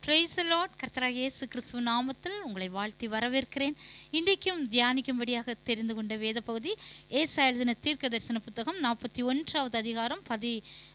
Price Lord கர்த்தராக இயேசு கிறிஸ்துவ நாமத்தில் உங்களை வாழ்த்தி வரவேற்கிறேன் இன்றைக்கும் தியானிக்கும்படியாக தெரிந்து கொண்ட வேத பகுதி ஏசா எழுதின தீர்க்க தரிசன புத்தகம் நாற்பத்தி ஒன்றாவது அதிகாரம் பதி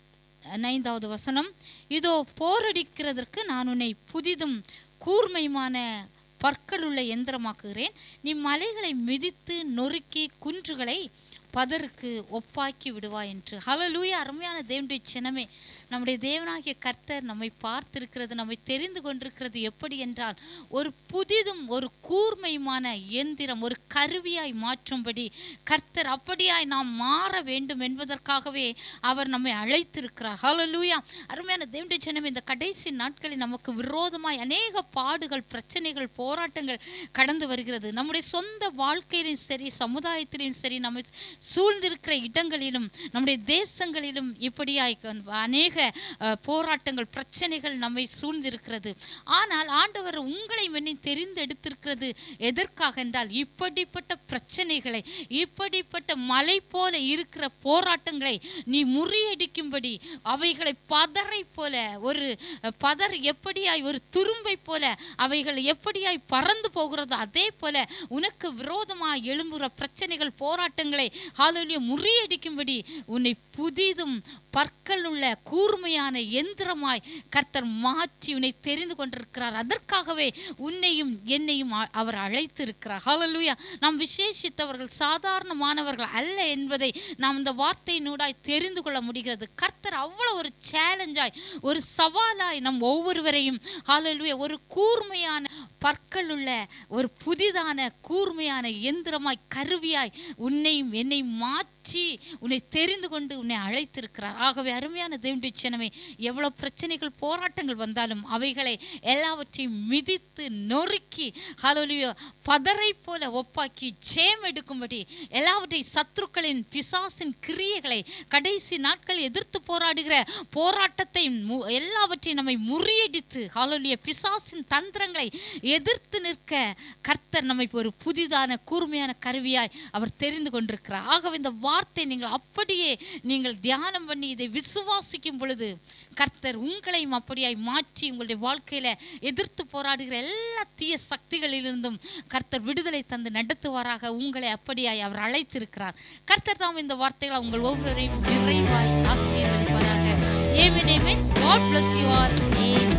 ஐந்தாவது வசனம் இதோ போரடிக்கிறதற்கு நான் உன்னை புதிதும் கூர்மையுமான பற்களுள்ள எந்திரமாக்குகிறேன் நீ மலைகளை மிதித்து நொறுக்கி குன்றுகளை பதருக்கு ஒப்பாக்கி விடுவா என்று ஹalleluya அருமையான தேவனுடைய சினமே நம்முடைய தேவனாகிய கர்த்தர் நம்மை பார்த்திருக்கிறது நம்மை தெரிந்து கொண்டிருக்கிறது எப்படி என்றால் ஒரு புதிதும் ஒரு கூர்மையுமான எந்திரம் ஒரு கருவியாய் மாற்றும்படி கர்த்தர் அப்படியாய் நாம் மாற வேண்டும் என்பதற்காகவே அவர் நம்மை அழைத்திருக்கிறார் ஹalleluya அருமையான தேவனுடைய சினமே இந்த கடைசி நாட்களில் நமக்கு விரோதமாய் அநேக பாடுகள் பிரச்சனைகள் போராட்டங்கள் கடந்து வருகிறது நம்முடைய சொந்த வாழ்க்கையிலும் சரி சமுதாயத்திலும் சரி நம்மை சூழ்ந்திருக்கிற இடங்களிலும் நம்முடைய தேசங்களிலும் இப்படியாய் கண்- அநேக அஹ், போராட்டங்கள் பிரச்சனைகள் நம்மை சூழ்ந்திருக்கிறது ஆனால் ஆண்டவர் உங்களை என்னை தெரிந்தெடுத்திருக்கிறது எதற்காக என்றால் இப்படிப்பட்ட பிரச்சனைகளை இப்படிப்பட்ட மலை போல இருக்கிற போராட்டங்களை நீ முறியடிக்கும்படி அவைகளை பதரை போல ஒரு அஹ், பதர் எப்படியாய் ஒரு துரும்பை போல அவைகள் எப்படியாய் பறந்து போகிறதோ அதே போல உனக்கு விரோதமாய் எழும்புகிற பிரச்சனைகள் போராட்டங்களை ஹalleluya முறியடிக்கும்படி உன்னை புதிதும் பற்களுள்ள கூர்மையான எந்திரமாய் கர்த்தர் மாற்றி உன்னை தெரிந்து கொண்டிருக்கிறார் அதற்காகவே உன்னையும் என்னையும் அ- அவர் அழைத்திருக்கிறார் ஹalleluya நாம் விசேஷித்தவர்கள் சாதாரணமானவர்கள் அல்ல என்பதை நாம் இந்த வார்த்தையினூடாய் தெரிந்து கொள்ள முடிகிறது கர்த்தர் அவ்வளவு ஒரு சேலஞ்சாய் ஒரு சவாலாய் நம் ஒவ்வொருவரையும் ஹalleluya ஒரு கூர்மையான பற்களுள்ள ஒரு புதிதான கூர்மையான எந்திரமாய் கருவியாய் உன்னையும் என்னை மாற்றி உன்னை தெரிந்து கொண்டு உன்னை அழைத்திருக்கிறார் ஆகவே அருமையான தேவனுடைய சினமே எவ்வளவு பிரச்சனைகள் போராட்டங்கள் வந்தாலும் அவைகளை எல்லாவற்றையும் மிதித்து நொறுக்கி ஹalleluya பதரை போல ஒப்பாக்கி ஜெயம் எடுக்கும்படி எல்லாவற்றையும் சத்துருக்களின் பிசாசின் கிரியைகளை கடைசி நாட்கள் எதிர்த்து போராடுகிற போராட்டத்தை மு- எல்லாவற்றையும் நம்மை முறியடித்து ஹalleluya பிசாசின் தந்திரங்களை எதிர்த்து நிற்க கர்த்தர் நம்மை ஒரு புதிதான கூர்மையான கருவியாய் அவர் தெரிந்து கொண்டிருக்கிறார் ஆகவே இந்த வார்த்தை நீங்கள் அப்படியே நீங்கள் தியானம் பண்ணி இதை விசுவாசிக்கும் பொழுது கர்த்தர் உங்களையும் அப்படியாய் மாற்றி உங்களுடைய வாழ்க்கையில எதிர்த்து போராடுகிற எல்லா தீய சக்திகளிலிருந்தும் கர்த்தர் விடுதலை தந்து நடத்துவாராக உங்களை அப்படியாய் அவர் அழைத்திருக்கிறார் கர்த்தர் தாம் இந்த வார்த்தைகளை உங்கள் ஒவ்வொருவரையும் நிறைவாய் ஆசீர்வதிப்பாராக ஏமேன் ஏமேன் God bless you all. Amen.